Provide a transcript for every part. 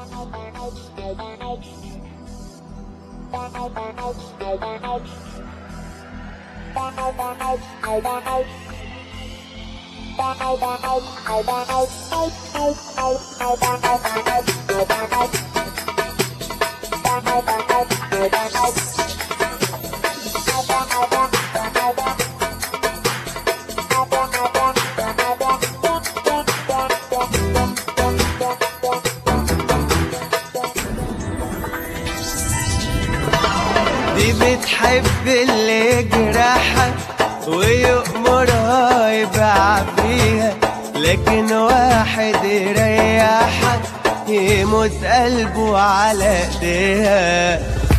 دي بتحب اللي يجرحها ويأمرها يبع فيها لكن واحد يريحها يموت قلبه على ايديها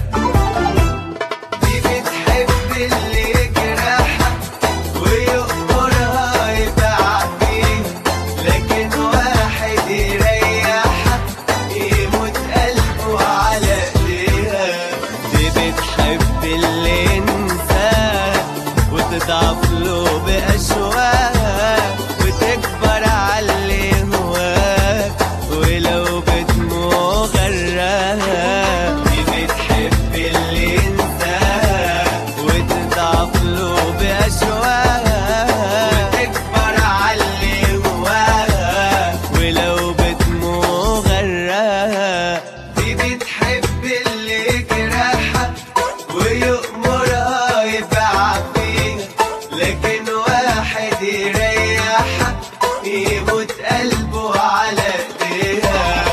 دي بتحب اللي يجرحها ويأمرها يبع فيها لكن واحد يريحها يموت قلبه على ايديها دي بتحب اللي ينساها وتضعف له بأشواقها وتكبر على اللي هواك ولو بدموع غراها دي بتحب اللي ينساها وتضعف له بأشواقها وتكبر على اللي هواها ولو بدموع غراها دي بتحب اللي يجرحها ويأمرها يبع فيها لكن واحد يريحها يموت قلبه على ايديها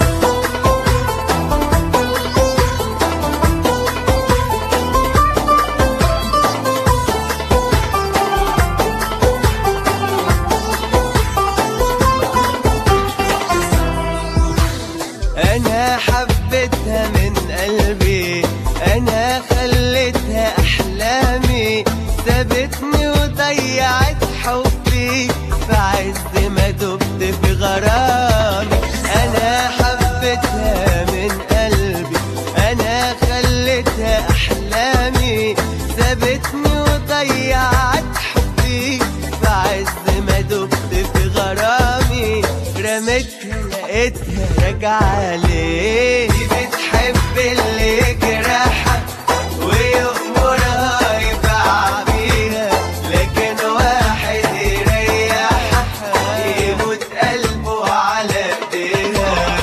انا حبيتها من قلبي انا خليتها احلامي سابتني وضيعت حبي في عز ما دبت في غرامي انا حبيتها من قلبي انا خليتها احلامي سابتني وضيعت حبي في عز ما دبت في غرامي رميتها لقيتها راجعة ليه دي بتحب اللي يجرحها ويأمرها يبع بيها لكن واحد يريحها يموت قلبه على ايديها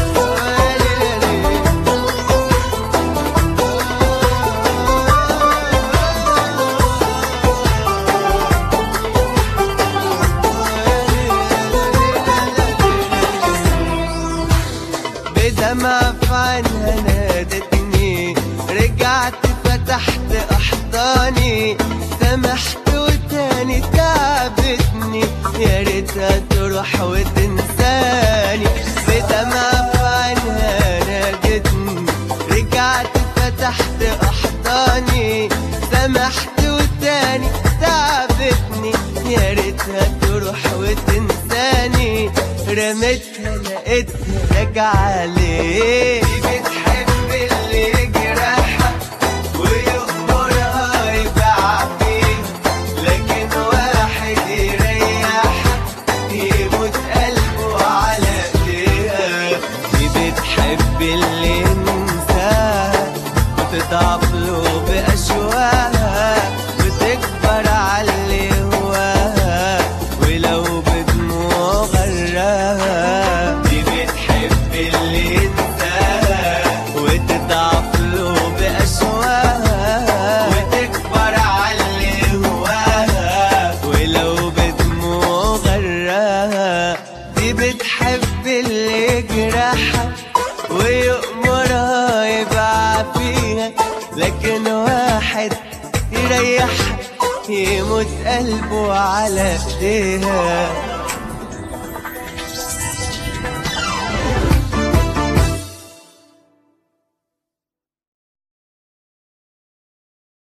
بدمع في عينها نادتني رجعت فتحت احضاني سمحت وتاني تعبتني يا ريتها تروح وتنساني بدمع في عينها نادتني رجعت فتحت احضاني سمحت وتاني تعبتني يا ريتها تروح وتنساني رميتها لقيتها راجعة ليه دي بتحب اللي يجرحها ويأمرها يبع فيها لكن واحد يريحها يموت قلبه على ايديها دي بتحب اللي ينساها وتضعف له بأشواقها وتكبر على اللي هواها ولو بدموع غراها دي بتحب اللي ينساها وتضعف له بأشواقها وتكبر على اللي هواها ولو بدموع غراها دي بتحب اللي يجرحها ويأمرها يبع فيها لكن واحد يريحها يموت قلبه على ايديها